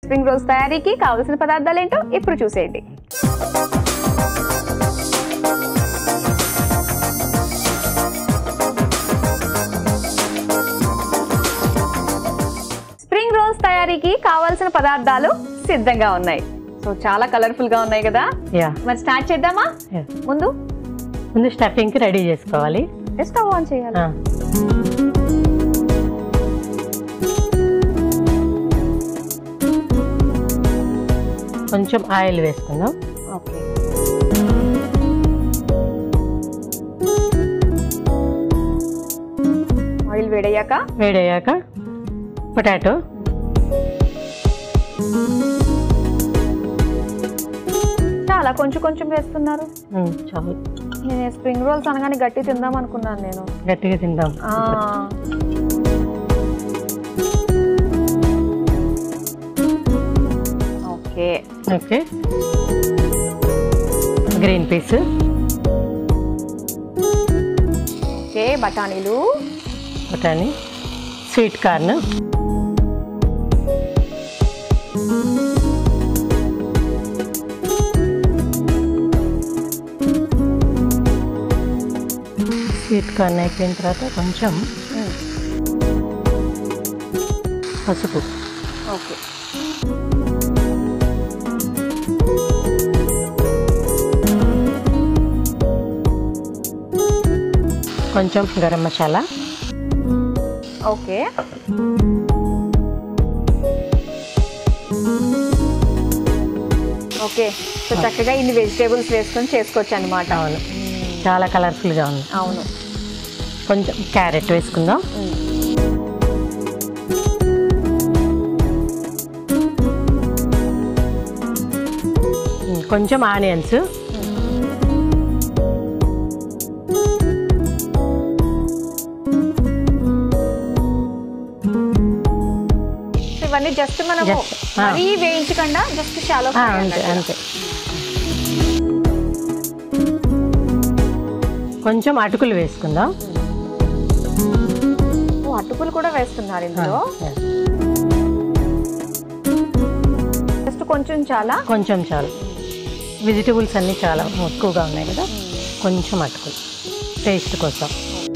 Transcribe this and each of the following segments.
Spring rolls తయారీకి కావలసిన పదార్థాలు ఏంటో ఇప్పుడు చూసేయండి స్ప్రింగ్ రోల్స్ తయారీకి కావాల్సిన పదార్థాలు సిద్ధంగా ఉన్నాయి సో చాలా కలర్ఫుల్ గా ఉన్నాయి కదా యా మరి స్టార్ట్ చేద్దామా ముందు ముందు స్టఫింగ్కి రెడీ చేసుకోవాలి స్టవ్ ఆన్ చేయాలి ఆ, కొంచెం ఆయిల్ వేసుకుందాం ఓకే ఆయిల్ వేడయ్యాక వేడయ్యాక పొటాటో చాలా కొంచెం కొంచెం వేస్తున్నారు ఉమ్, చాలు నేను స్ప్రింగ్ రోల్స్ అనగానే గట్టి తిందాం అనుకున్నాను నేను గట్టిగా తిందాం ఆ, okay okay green peas okay బఠానీలు బఠానీ స్వీట్ కార్న్ స్వీట్ కార్న్ అయిపోయిన తర్వాత కొంచెం ఉమ్, పసుపు ఓకే కొంచెం garam masala okay okay so చక్కగా ఇన్ని వెజిటేబుల్స్ వేసుకొని చేసుకోవచ్చు అనమాట అవును చాలా కలర్ఫుల్గా ఉంది అవును కొంచెం క్యారెట్ వేసుకుందాం ఉమ్. ఉమ్, కొంచెం ఆనియన్స్ సో ఇవన్నీ జస్ట్ మనము Just, ఆ. మరీ వేయించకుండా జస్ట్ షాలో ఆ, అంతే అంతే కొంచెం అటుకులు వేసుకుందాం అటుకులు కూడా వేస్తున్నారు ఇందులో ఆ, జస్ట్ కొంచెం చాలా కొంచెం చాలు వెజిటబుల్స్ అన్నీ చాలా ఎక్కువగా ఉన్నాయి కదా కొంచెం అటుకులు టేస్ట్ కోసం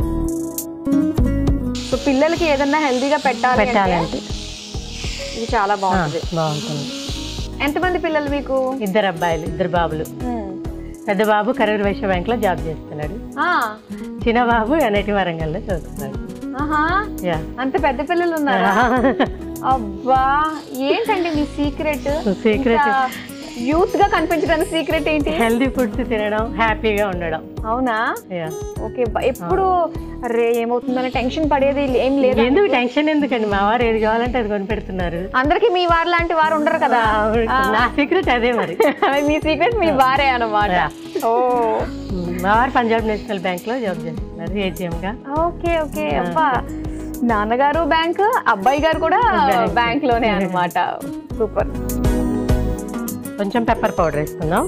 సో పిల్లలకి ఏదన్నా హెల్దీగా పెట్టాలి అంటే పెట్టాలంటే ఇది చాలా ఆ, బాగుంటుంది బాగుంటుంది ఎంతమంది పిల్లలు మీకు ఇద్దరు అబ్బాయిలు ఇద్దరు బాబులు పెద్ద బాబు కరూర్ వైశ్య బ్యాంక్లో జాబ్ చేస్తున్నాడు ఆ, చిన్న బాబు ఎన్ఐటి వరంగల్లో చదువుతున్నాడు ఆహా యా అంత పెద్ద పిల్లలు ఉన్నారా అబ్బా ఏంటండి మీ సీక్రెట్ Secret. యూత్ గా కనిపించడానికి సీక్రెట్ ఏంటి హెల్దీ ఫుడ్స్ తినడం హ్యాపీగా ఉండడం అవునా యా ఓకే బ- ఎప్పుడు అరే ఏమవుతుందని టెన్షన్ పడేది ఏం లేదు ఎందుకు టెన్షన్ ఎందుకండి మా వారు ఏది కావాలంటే అది కొని పెడుతున్నారు అందరికి మీ వారు లాంటి వారు ఉండరు కదా నా సీక్రెట్ అదే మరి మీ సీక్రెట్ మీ వారే అన్నమాట ఓ మా వారు పంజాబ్ నేషనల్ బ్యాంక్ లో జాబ్ చేస్తున్నారు ఏజిఎం గా ఓకే ఓకే అబ్బా నాన్నగారు బ్యాంక్ అబ్బాయి గారు కూడా Bank. బ్యాంక్ లోనే అన్నమాట సూపర్ కొంచెం పెప్పర్ పౌడర్ వేసుకుందాం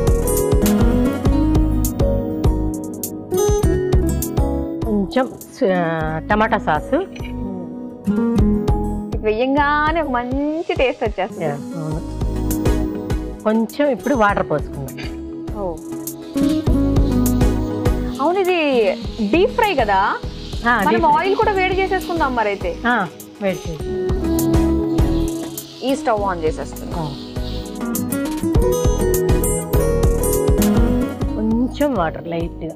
కొంచెం ఆ, టమాటా సాసు వెయ్యంగానే ఒక మంచి టేస్ట్ వచ్చేస్తుంది యా, అవును. కొంచెం ఇప్పుడు వాటర్ పోసుకుందాం ఓ. అవును ఇది డీప్ ఫ్రై కదా ఆ, మనం deep- ఆయిల్ కూడా వేడి చేసేసుకుందాం మరైతే ఆ, వేడి చేసి ఈ స్టవ్ ఆన్ చేసేస్తున్నాం ఆ. కొంచెం వాటర్ లైట్గా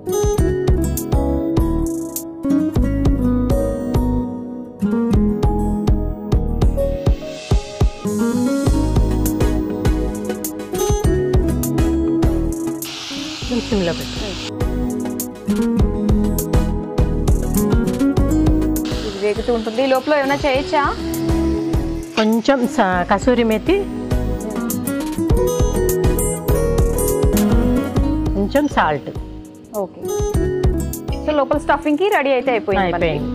సిమ్లో పెట్టి ఇది వేగుతూ ఉంటుంది ఈ లోపల ఏమైనా చేయొచ్చా కొంచెం స- కసూరి మెతి కొంచెం సాల్ట్ ఓకే సో లోపల స్టఫింగ్ కి రెడీ అయితే అయిపోయింది మనకి. అయిపోయింది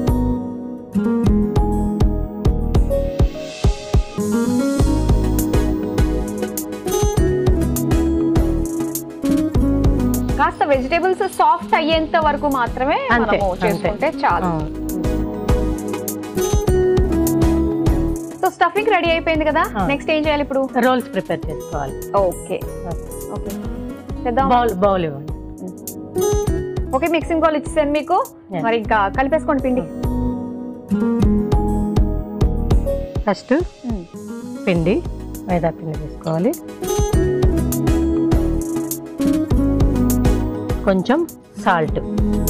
కాస్త వెజిటేబుల్స్ సాఫ్ట్ అయ్యేంత వరకు మాత్రమే అంతే మనము చేసుకుంటే చాలు అవును. సో సో స్టఫింగ్ రెడీ అయిపోయింది కదా ఆ. నెక్స్ట్ ఏం చేయాలి ఇప్పుడు రోల్స్ ప్రిపేర్ చేసుకోవాలి ఓకే ఓకే చేద్దాం బౌల్ బౌల్ ఇవ్వండి ఓకే మిక్సింగ్ బౌల్ ఇచ్చేసాను మీకు Yeah. మరి ఇంకా కలిపేసుకోండి పిండి ఫస్ట్ పిండి మైదా పిండి తీసుకోవాలి కొంచెం సాల్ట్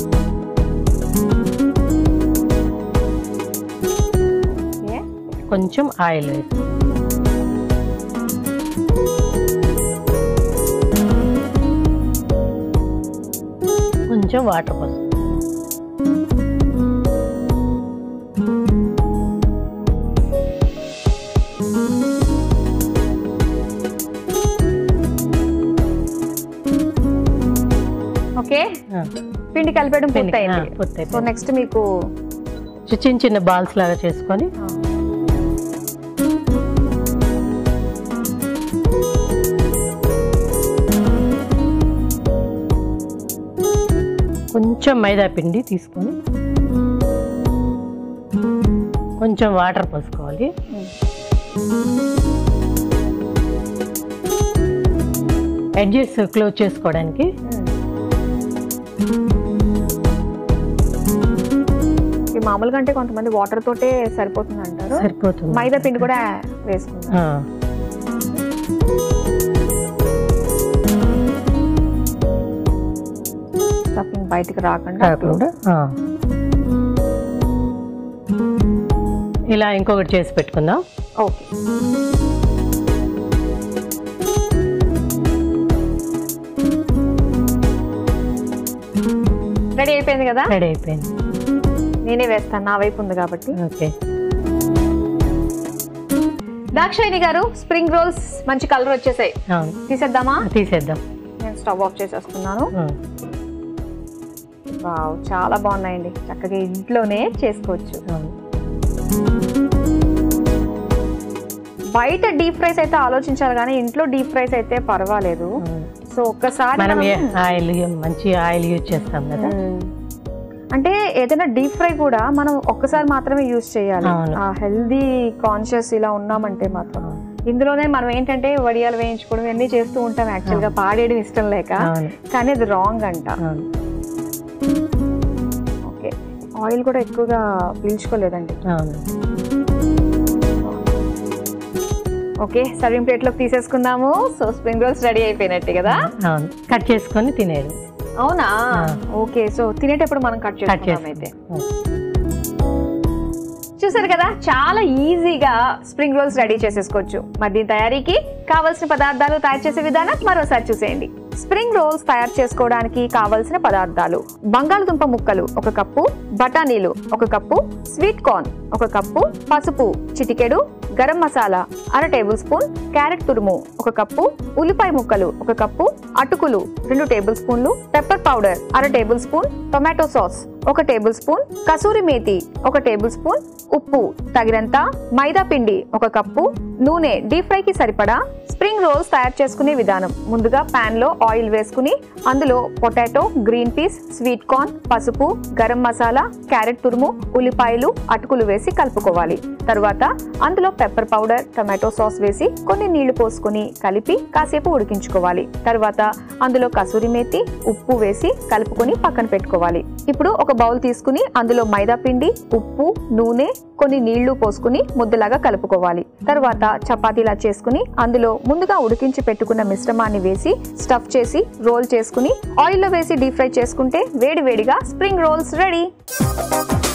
ఓకే కొంచెం ఆయిల్ వేసి కొంచెం వాటర్ పోసి ఓకే ఆ, పిండి కలిపేయడం పిండి, పూర్తయింది ఆ, పూర్తయిపోయింది. సో నెక్స్ట్ మీకు చిన్న చిన్న బాల్స్ లాగా చేసుకొని కొంచెం మైదా పిండి తీసుకొని కొంచెం వాటర్ పోసుకోవాలి ఎడ్జెస్ క్లోజ్ చేసుకోవడానికి ఇది మామూలుగా అంటే కొంతమంది వాటర్ తోటే సరిపోతుంది అంటారు సరిపోతుంది మైదా పిండి కూడా వేసుకుందాం ఆ, స్టఫింగ్ బయటికి రాకుండా కాకుండా ఆ. ఇలా ఇంకొకటి చేసి పెట్టుకుందాం ఓకే రెడీ అయిపోయింది కదా రెడీ అయిపోయింది నేనే వేస్తాను నా వైపు ఉంది కాబట్టి ఓకే దాక్షాయిని గారు స్ప్రింగ్ రోల్స్ మంచి కలర్ వచ్చేసాయి అవును తీసేద్దామా తీసేద్దాం నేను స్టవ్ ఆఫ్ చేసేస్తున్నాను ఉమ్. వావ్ చాలా బాగున్నాయండి చక్కగా ఇంట్లోనే చేసుకోవచ్చు అవును బయట డీప్ ఫ్రైస్ అయితే ఆలోచించాలి కానీ ఇంట్లో డీప్ ఫ్రైస్ అయితే పర్వాలేదు అవును. సో ఒక్కసారి మనం మనం- ఏ- ఆయిల్ మంచి ఆయిల్ యూజ్ చేస్తాం కదా మ్మ్. అంటే ఏదైనా డీప్ ఫ్రై కూడా మనం ఒక్కసారి మాత్రమే యూజ్ చేయాలి అవును. ఆ హెల్దీ కాన్షియస్ ఇలా ఉన్నామంటే మాత్రం ఇందులోనే మనం ఏంటంటే వడియాలు వేయించుకోవడం ఇవన్నీ చేస్తూ ఉంటాం యాక్చువల్ గా పాడేయడం ఇష్టం లేక అవును కానీ అది రాంగ్ అంట అవును ఓకే ఆయిల్ కూడా ఎక్కువగా పీల్చుకోలేదండి అవును ఓకే సర్వింగ్ ప్లేట్ లోకి తీసేసుకుందాము సో స్ప్రింగ్ రోల్స్ రెడీ అయిపోయినట్టే కదా అవును కట్ చేసుకొని తినేది అవునా ఆ. ఓకే సో తినేటప్పుడు మనం కట్ కట్ చేసుకుందాం అయితే చేసుకుంటాం చూసారు కదా చాలా ఈజీగా స్ప్రింగ్ రోల్స్ రెడీ చేసేసుకోవచ్చు మరి దీని తయారీకి కావలసిన పదార్థాలు తయారు చేసే విధానం మరోసారి చూసేయండి స్ప్రింగ్ రోల్స్ తయారు చేసుకోవడానికి కావలసిన పదార్థాలు బంగాళదుంప ముక్కలు ఒక కప్పు బఠానీలు ఒక కప్పు స్వీట్ కార్న్ ఒక కప్పు పసుపు చిటికెడు గరం మసాలా అర టేబుల్ స్పూన్ క్యారెట్ తురుము ఒక కప్పు ఉల్లిపాయ ముక్కలు ఒక కప్పు అటుకులు రెండు టేబుల్ స్పూన్లు పెప్పర్ పౌడర్ అర టేబుల్ స్పూన్ టొమాటో సాస్ ఒక టేబుల్ స్పూన్ కసూరి మేతి ఒక టేబుల్ స్పూన్ ఉప్పు తగినంత మైదా పిండి ఒక కప్పు నూనె డీప్ ఫ్రైకి సరిపడా స్ప్రింగ్ రోల్స్ తయారు చేసుకునే విధానం ముందుగా పాన్ లో ఆయిల్ వేసుకుని అందులో potato green peas sweet corn పసుపు గరం మసాలా క్యారెట్ తురుము ఉల్లిపాయలు అటుకులు వేసి కలుపుకోవాలి తరువాత అందులో పెప్పర్ పౌడర్ టమాటో సాస్ వేసి కొన్ని నీళ్లు పోసుకొని కలిపి కాసేపు ఉడికించుకోవాలి తరువాత అందులో కసూరి మేతి ఉప్పు వేసి కలుపుకొని పక్కన పెట్టుకోవాలి ఇప్పుడు ఒక బౌల్ తీసుకుని అందులో మైదా పిండి ఉప్పు నూనె కొన్ని నీళ్లు పోసుకుని ముద్దలాగా కలుపుకోవాలి తర్వాత చపాతీలా చేసుకుని అందులో ముందుగా ఉడికించి పెట్టుకున్న మిశ్రమాన్ని వేసి స్టఫ్ చేసి రోల్ చేసుకుని ఆయిల్లో వేసి డీప్ ఫ్రై చేసుకుంటే వేడి వేడిగా స్ప్రింగ్ రోల్స్ రెడీ